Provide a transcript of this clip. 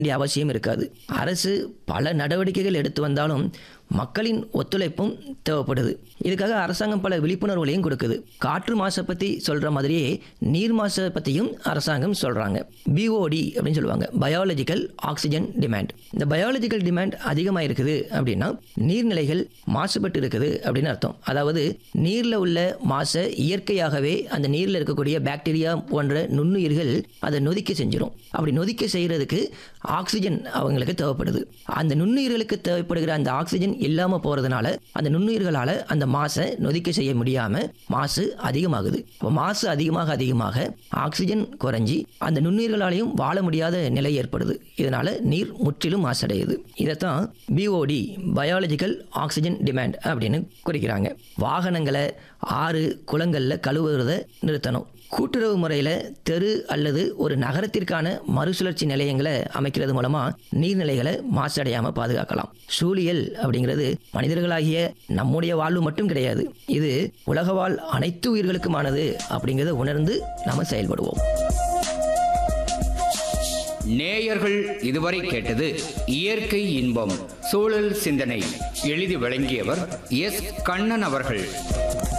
வேண்டிய அவசியம் இருக்காது அரசு பல நடவடிக்கைகள் எடுத்து வந்தாலும் மக்களின் ஒத்துழைப்பும் தேவைப்படுது இதுக்காக அரசாங்கம் பல விழிப்புணர்வுகளையும் கொடுக்குது காற்று மாசை பற்றி சொல்கிற மாதிரியே நீர் மாசை பற்றியும் அரசாங்கம் சொல்கிறாங்க பிஓடி அப்படின்னு சொல்லுவாங்க பயாலஜிக்கல் ஆக்சிஜன் டிமாண்ட் இந்த பயாலஜிக்கல் டிமாண்ட் அதிகமாக இருக்குது அப்படின்னா நீர்நிலைகள் மாசுபட்டு இருக்குது அப்படின்னு அர்த்தம் அதாவது நீரில் உள்ள மாசை இயற்கையாகவே அந்த நீரில் இருக்கக்கூடிய பாக்டீரியா போன்ற நுண்ணுயிர்கள் அதை நொதிக்க செஞ்சிடும் அப்படி நொதிக்க செய்கிறதுக்கு ஆக்சிஜன் அவங்களுக்கு தேவைப்படுது அந்த நுண்ணுயிர்களுக்கு தேவைப்படுகிற அந்த ஆக்சிஜன் இல்லாமல் போகிறதுனால அந்த நுண்ணுயிர்களால் அந்த மாசை நொதிக்க செய்ய முடியாமல் மாசு அதிகமாகுது அப்போ மாசு அதிகமாக அதிகமாக ஆக்சிஜன் குறைஞ்சி அந்த நுண்ணுயிர்களாலையும் வாழ முடியாத நிலை ஏற்படுது இதனால நீர் முற்றிலும் மாசடையுது இதைத்தான் பிஓடி பயாலஜிக்கல் ஆக்சிஜன் டிமாண்ட் அப்படின்னு குறிக்கிறாங்க வாகனங்களை ஆறு குளங்களில் கழுவுறதை நிறுத்தணும் கூட்டுறவு முறையில் தெரு அல்லது ஒரு நகரத்திற்கான மறுசுழற்சி நிலையங்களை அமைக்கிறது மூலமாக நீர்நிலைகளை மாசடையாமல் பாதுகாக்கலாம் சூழியல் அப்படிங்கிறது மனிதர்களாகிய நம்முடைய வாழ்வு மட்டும் கிடையாது இது உலக வாழ் அனைத்து உயிர்களுக்குமானது அப்படிங்கிறத உணர்ந்து நாம் செயல்படுவோம் நேயர்கள் இதுவரை கேட்டது இயற்கை இன்பம் சூழல் சிந்தனை எழுதி வழங்கியவர் எஸ் கண்ணன் அவர்கள்